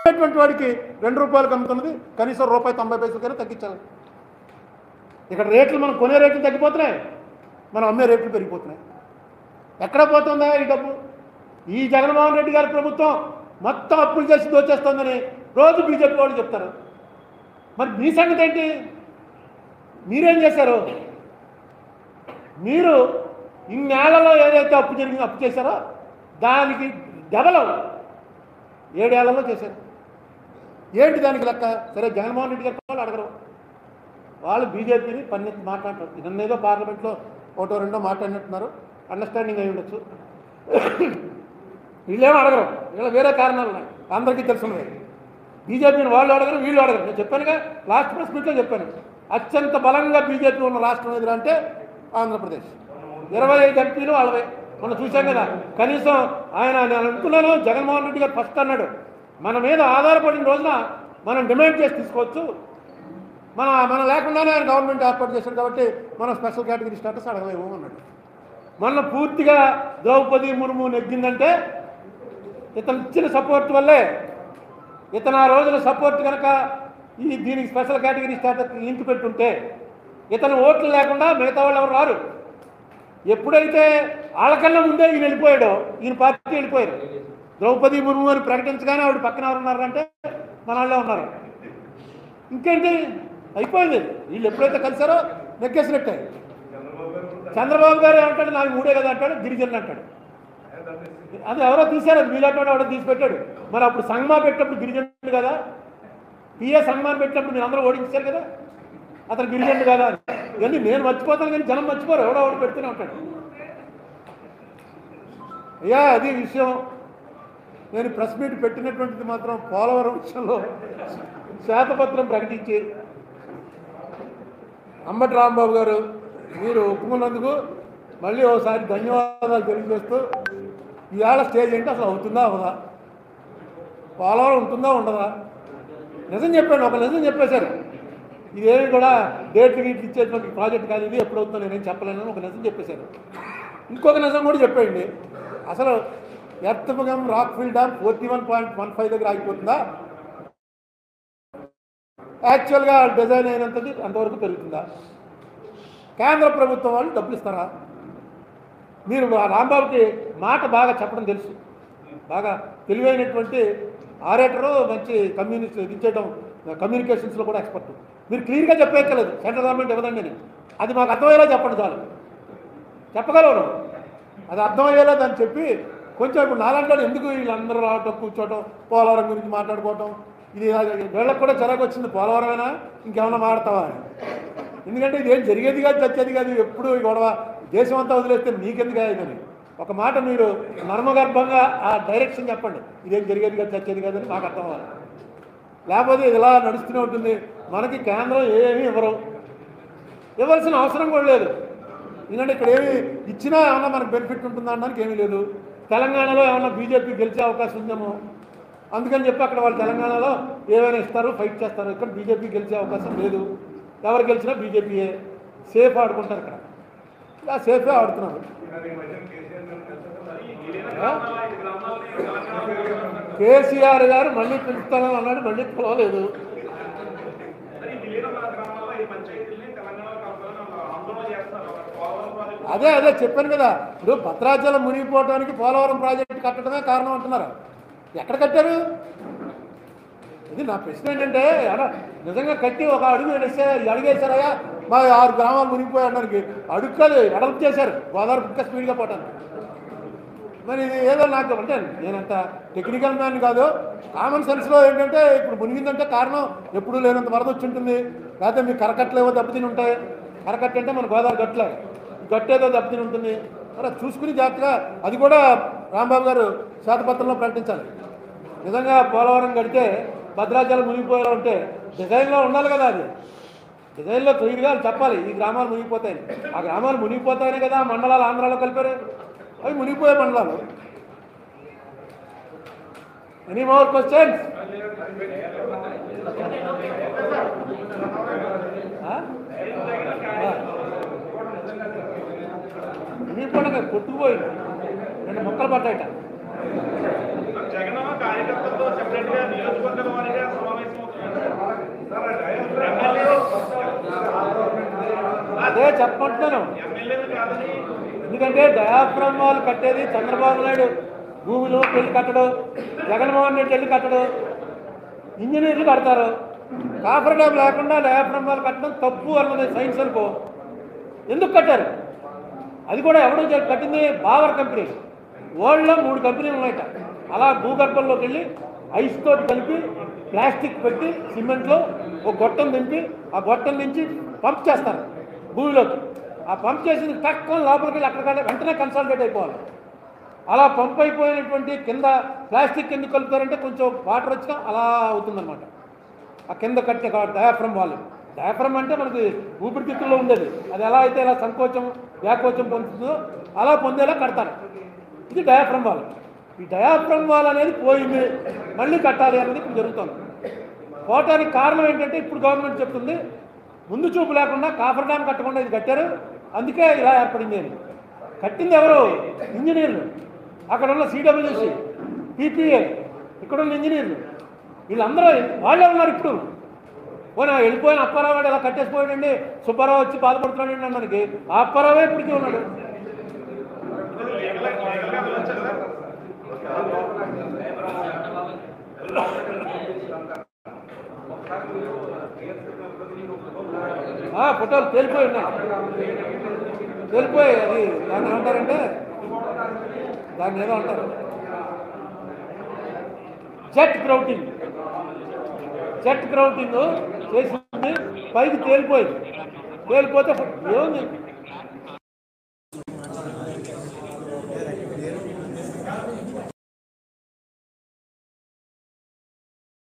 అమ్మేటువంటి వాడికి రెండు రూపాయలకు అమ్ముతున్నది కనీసం రూపాయి తొంభై పైసలకైనా తగ్గించాలి ఇక్కడ రేట్లు మనం కొనే రేట్లు తగ్గిపోతున్నాయి మనం అమ్మే రేట్లు పెరిగిపోతున్నాయి ఎక్కడ పోతుందా ఈ డబ్బు ఈ జగన్మోహన్ రెడ్డి గారి ప్రభుత్వం మొత్తం అప్పులు చేసి దోచేస్తుందని రోజు బీజేపీ వాళ్ళు చెప్తారు మరి మీ సంగతి ఏంటి మీరేం చేశారు మీరు ఇన్నేళ్లలో ఏదైతే అప్పు జరిగిందో అప్పు చేశారో దానికి డబల్ ఏడేళ్లలో చేశారు ఏంటి దానికి లెక్క సరే జగన్మోహన్ రెడ్డి గారు వాళ్ళు అడగరు వాళ్ళు బీజేపీని పన్నెత్తి మాట్లాడతారు నిన్నేదో పార్లమెంట్లో ఒకటో రెండో మాట్లాడినట్టున్నారు అండర్స్టాండింగ్ అయి ఉండొచ్చు వీళ్ళేమో అడగరు వీళ్ళ వేరే కారణాలు ఉన్నాయి అందరికీ తెలుసున్నది బీజేపీని వాళ్ళు అడగరు వీళ్ళు అడగరు నేను చెప్పానుగా లాస్ట్ ప్రెస్ మీట్లో చెప్పాను అత్యంత బలంగా బీజేపీ ఉన్న రాష్ట్రం ఏదిరా అంటే ఆంధ్రప్రదేశ్ ఇరవై ఐదు ఎంపీలు వాళ్ళవే మొన్న చూశాం కదా కనీసం ఆయన నేను అనుకున్నాను జగన్మోహన్ రెడ్డి గారు ఫస్ట్ అన్నాడు మన మీద ఆధారపడిన రోజున మనం డిమాండ్ చేసి తీసుకోవచ్చు మన మనం లేకుండానే ఆయన గవర్నమెంట్ ఏర్పాటు చేశాడు కాబట్టి మనం స్పెషల్ కేటగిరీ స్టేటస్ అడగలేము అన్నాడు మొన్న పూర్తిగా ద్రౌపది ముర్ము నెగ్గిందంటే ఇతను ఇచ్చిన సపోర్ట్ వల్లే ఇతను ఆ రోజున సపోర్ట్ కనుక ఈ దీనికి స్పెషల్ కేటగిరీ స్టేటస్ ఇంటి పెట్టుంటే ఇతను ఓట్లు లేకుండా మిగతా వాళ్ళు ఎవరు రారు ఎప్పుడైతే వాళ్ళకన్నా ముందే ఈయన వెళ్ళిపోయాడో ఈయన పార్టీ వెళ్ళిపోయారు ద్రౌపది ముర్ము అని ప్రకటించగానే ఆవిడ పక్కన ఎవరు ఉన్నారంటే మన వాళ్ళే ఉన్నారు ఇంకేంటి అయిపోయింది వీళ్ళు ఎప్పుడైతే కలిసారో నెగ్గేసినట్టే చంద్రబాబు గారు ఏమంటాడు నాకు మూడే కదా అంటాడు గిరిజనులు అంటాడు అది ఎవరో తీశారు అది మీలాంటి ఎవడో తీసి పెట్టాడు మరి అప్పుడు సంగమా పెట్టినప్పుడు గిరిజనుడు కదా పిఏ సంగమాన్ని పెట్టినప్పుడు మీరు అందరూ ఓడించారు కదా అతను గిరిజనుడు కదా అని. ఇవన్నీ నేను మర్చిపోతాను కానీ జనం మర్చిపోరు ఎవడో ఒకటి పెడుతూనే ఉంటాడు అయ్యా అది విషయం నేను ప్రెస్ మీట్ పెట్టినటువంటిది మాత్రం పోలవరం విషయంలో శ్వేతపత్రం ప్రకటించి అంబటి రాంబాబు గారు మీరు ఒప్పుకున్నందుకు మళ్ళీ ఒకసారి ధన్యవాదాలు తెలియజేస్తూ ఇవాళ స్టేజ్ ఏంటి అసలు అవుతుందా అవదా పోలవరం ఉంటుందా ఉండదా నిజం చెప్పాను ఒక నిజం చెప్పేశారు ఇదేమి కూడా డేట్ గీట్లు ఇచ్చేటువంటి ప్రాజెక్ట్ కాదు ఇది ఎప్పుడు అవుతుందో నేనేం చెప్పలేను అని ఒక నిజం చెప్పేశారు ఇంకొక నిజం కూడా చెప్పేయండి అసలు ఎర్తమగం rock fill dam forty one point one five దగ్గర ఆగిపోతుందా యాక్చువల్గా డిజైన్ అయినంతది అంతవరకు పెరుగుతుందా కేంద్ర ప్రభుత్వం వాళ్ళు డబ్బులు ఇస్తారా మీరు ఆ రాంబాబుకి మాట బాగా చెప్పడం తెలుసు బాగా తెలివైనటువంటి ఆరేటరు మంచి కమ్యూనిస్ట్ ఇచ్చేయడం కమ్యూనికేషన్స్లో కూడా ఎక్స్పర్ట్ మీరు క్లియర్గా చెప్పేయక్కర్లేదు సెంట్రల్ గవర్నమెంట్ ఇవ్వదండి అని అది మాకు అర్థమయ్యేలా చెప్పండి చాలు చెప్పగలరు అది అర్థమయ్యేలా దాన్ని చెప్పి కొంచెం ఇప్పుడు నాలంటాడు ఎందుకు వీళ్ళందరూ రావటం కూర్చోవటం పోలవరం గురించి మాట్లాడుకోవటం ఇది వీళ్ళకి కూడా చిరాకు వచ్చింది పోలవరమేనా ఇంకేమన్నా మాడతావా అని ఎందుకంటే ఇది ఏం జరిగేది కాదు చచ్చేది కాదు ఎప్పుడు ఈ గొడవ దేశం అంతా వదిలేస్తే మీకెందుకు అయిందని ఒక మాట మీరు నర్మగర్భంగా ఆ డైరెక్షన్ చెప్పండి ఇదేం జరిగేది కాదు చచ్చేది కాదని మాకు అర్థం అవ్వాలి లేకపోతే ఇది ఇలా నడుస్తూనే ఉంటుంది మనకి కేంద్రం ఏమీ ఇవ్వరు ఇవ్వాల్సిన అవసరం కూడా లేదు ఎందుకంటే ఇక్కడ ఏమి ఇచ్చినా ఏమన్నా మనకు బెనిఫిట్ ఉంటుందా అనడానికి ఏమీ లేదు తెలంగాణలో ఏమన్నా బీజేపీ గెలిచే అవకాశం ఉందేమో అందుకని చెప్పి అక్కడ వాళ్ళు తెలంగాణలో ఏమైనా ఇస్తారు ఫైట్ చేస్తారు ఇక్కడ బీజేపీ గెలిచే అవకాశం లేదు ఎవరు గెలిచినా బీజేపీయే సేఫ్ ఆడుకుంటారు ఇక్కడ ఇలా సేఫే ఆడుతున్నారు ఆ? కేసీఆర్ గారు మళ్ళీ పిలుస్తానని అన్నాడు మళ్ళీ పిలవలేదు అదే అదే చెప్పాను కదా ఇప్పుడు భద్రాచలం మునిగిపోవడానికి పోలవరం ప్రాజెక్టు కట్టడమే కారణం అంటున్నారు ఎక్కడ కట్టారు ఇది నా ప్రశ్న ఏంటంటే అలా నిజంగా కట్టి ఒక అడుగు వేస్తే అడుగేశారయ్యా మా ఆరు గ్రామాలు మునిగిపోయి అనడానికి అడుగు కాదు వెడల్పు చేశారు గోదావరి ఇంకా స్పీడ్గా పోవటానికి మరి ఇది ఏదో నాకు అంటే నేనంత టెక్నికల్ మ్యాన్ కాదు కామన్ సెన్స్లో ఏంటంటే ఇప్పుడు మునిగిందంటే కారణం ఎప్పుడు లేనంత వరద వచ్చి ఉంటుంది లేకపోతే మీ కరకట్లు ఏవో దెబ్బతిని ఉంటాయి కరకట్ట అంటే మన గోదావరి గట్లే గట్టు ఏదో దెబ్బతిని ఉంటుంది మరి అది చూసుకుని జాగ్రత్తగా అది కూడా రాంబాబు గారు శ్వేతపత్రంలో ప్రకటించాలి నిజంగా పోలవరం కడితే భద్రాచలం మునిగిపోయేలా ఉంటే డిజైన్లో ఉండాలి కదా అది డిజైన్లో క్లియర్గా చెప్పాలి ఈ గ్రామాలు మునిగిపోతాయి ఆ గ్రామాలు మునిగిపోతాయనే కదా ఆ మండలాలు ఆంధ్రాలో కలిపారు అవి మునిగిపోయే మండలాలు ఎనీ మోర్ క్వశ్చన్స్ మునిగిపోయిన కొట్టుకుపోయింది రెండు మొక్కలు పడ్డాయట జగన్ కార్యకర్తలతో చెప్ప డెఫినెట్ గా నియోజకవర్గాల వారీగా సమావేశం అవుతున్నారు అదే చెప్పమంటున్నాను ఎమ్మెల్యేలు కాదని ఎందుకంటే డయాఫ్రమ్ వాళ్ళు కట్టేది చంద్రబాబు నాయుడు భూమిలో పెళ్లి కట్టడు జగన్మోహన్ రెడ్డి వెళ్ళి కట్టడు ఇంజనీర్లు కడతారు కాఫర్ డ్యామ్ లేకుండా డయాఫ్రమ్ వాళ్ళు కట్టడం తప్పు అన్నది సైన్స్ అనుకో ఎందుకు కట్టారు అది కూడా ఎవరు చే- కట్టింది బావర్ కంపెనీ వరల్డ్లో మూడు కంపెనీలు ఉన్నాయట అలా భూగర్భంలోకి వెళ్ళి ఐస్ తోటి కలిపి ప్లాస్టిక్ పెట్టి సిమెంట్లో ఒక గొట్టం దింపి ఆ గొట్టం నుంచి పంప్ చేస్తారు భూమిలోకి ఆ పంప్ చేసింది తక్కువ లోపలికి వెళ్ళి అక్కడ వెంటనే కన్సల్టేట్ అయిపోవాలి అలా పంప్ అయిపోయినటువంటి కింద ప్లాస్టిక్ ఎందుకు కలుపుతారంటే కొంచెం వాటర్ వచ్చినా అలా అవుతుందన్నమాట ఆ కింద కట్టే డయాఫ్రమ్ వాళ్ళు డయాఫ్రమ్ అంటే మనకి ఊపిరితిత్తుల్లో ఉండేది అది ఎలా అయితే ఇలా సంకోచం వ్యాకోచం పొందుతుందో అలా పొందేలా కడతారు ఇది డయాఫ్రమ్ వాల్ ఈ డయాఫ్రమ్ వాల్ అనేది పోయింది మళ్ళీ కట్టాలి అనేది ఇప్పుడు జరుగుతుంది పోవటానికి కారణం ఏంటంటే ఇప్పుడు గవర్నమెంట్ చెప్తుంది ముందు చూపు లేకుండా కాఫర్ డ్యామ్ కట్టకుండా ఇది కట్టారు అందుకే ఇలా ఏర్పడింది అని కట్టింది ఎవరు ఇంజనీర్లు అక్కడ ఉన్న సిడబ్ల్యూసి పీపీఏ ఇక్కడ ఉన్న ఇంజనీర్లు వీళ్ళందరూ వాళ్ళే ఉన్నారు ఇప్పుడు పోనీ వెళ్ళిపోయిన అప్పారావు వాడు ఇలా కట్టేసిపోయాడండి సుబ్బారావు వచ్చి బాధపడుతున్నాడండి అన్నానికి ఆ అప్పారావే ఇప్పటికీ ఉన్నాడు లీగల్ లీగల్ గా వెళ్ళొచ్చా సార్ ఆ, ఫోటోలు తేలిపోయి ఉన్నాయి తేలిపోయి అది దాన్ని ఏమంటారంటే దాన్ని ఏదో అంటారు జెట్ గ్రౌటింగ్ జెట్ గ్రౌటింగ్ చేసింది పైకి తేలిపోయింది తేలిపోతే ఏముంది